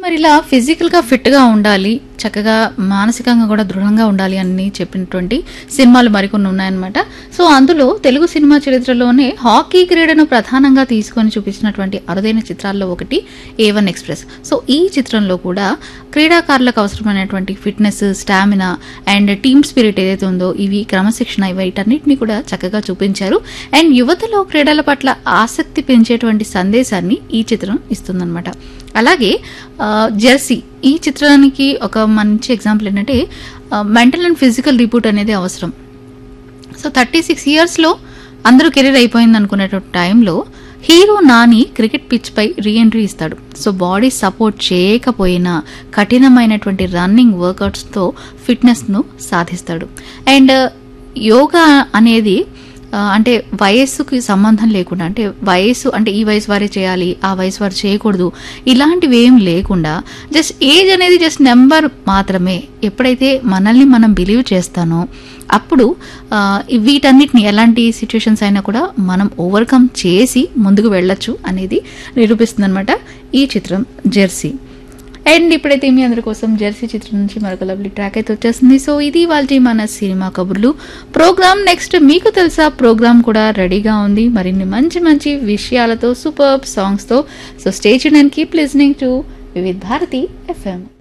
మరి ఇలా ఫిజికల్గా ఫిట్గా ఉండాలి చక్కగా మానసికంగా కూడా దృఢంగా ఉండాలి అని చెప్పినటువంటి సినిమాలు మరికొన్ని ఉన్నాయన్నమాట సో అందులో తెలుగు సినిమా చరిత్రలోనే హాకీ క్రీడను ప్రధానంగా తీసుకొని చూపించినటువంటి అరుదైన చిత్రాల్లో ఒకటి ఏ వన్ ఎక్స్ప్రెస్ సో ఈ చిత్రంలో కూడా క్రీడాకారులకు అవసరమైనటువంటి fitness stamina and team spirit ఏదైతే ఉందో ఇవి క్రమశిక్షణ వీటన్నిటిని కూడా చక్కగా చూపించారు అండ్ యువతలో క్రీడల పట్ల ఆసక్తి పెంచేటువంటి సందేశాన్ని ఈ చిత్రం ఇస్తుందన్నమాట అలాగే ఆ, జెర్సీ ఈ చిత్రానికి ఒక మంచి ఎగ్జాంపుల్ ఏంటంటే మెంటల్ అండ్ ఫిజికల్ రిపోర్ట్ అనేది అవసరం సో థర్టీ సిక్స్ ఇయర్స్లో అందరూ కెరీర్ అయిపోయింది అనుకునేటువంటి టైంలో హీరో నాని క్రికెట్ పిచ్ పై రీఎంట్రీ ఇస్తాడు సో బాడీ సపోర్ట్ చేయకపోయినా కఠినమైనటువంటి రన్నింగ్ వర్కౌట్స్తో ఫిట్నెస్ను సాధిస్తాడు అండ్ యోగా అనేది ఆ, అంటే వయస్సుకి సంబంధం లేకుండా అంటే వయస్సు అంటే ఈ వయసు వారే చేయాలి ఆ వయసు వారు చేయకూడదు ఇలాంటివి ఏం లేకుండా జస్ట్ ఏజ్ అనేది జస్ట్ నెంబర్ మాత్రమే ఎప్పుడైతే మనల్ని మనం బిలీవ్ చేస్తానో అప్పుడు ఆ, వీటన్నిటిని ఎలాంటి సిచ్యుయేషన్స్ అయినా కూడా మనం ఓవర్కమ్ చేసి ముందుకు వెళ్ళొచ్చు అనేది నిరూపిస్తుంది ఈ చిత్రం జెర్సీ అండ్ ఇప్పుడైతే మీ అందరి కోసం జెర్సీ చిత్రం నుంచి మరొక లవ్లీ ట్రాక్ అయితే వచ్చేస్తుంది సో ఇది వాళ్ళ మన సినిమా కబుర్లు ప్రోగ్రామ్ నెక్స్ట్ మీకు తెలుసా ప్రోగ్రామ్ కూడా రెడీగా ఉంది మరిన్ని మంచి మంచి విషయాలతో సూపర్ సాంగ్స్తో so stage and keep listening to Vividh Bharati FM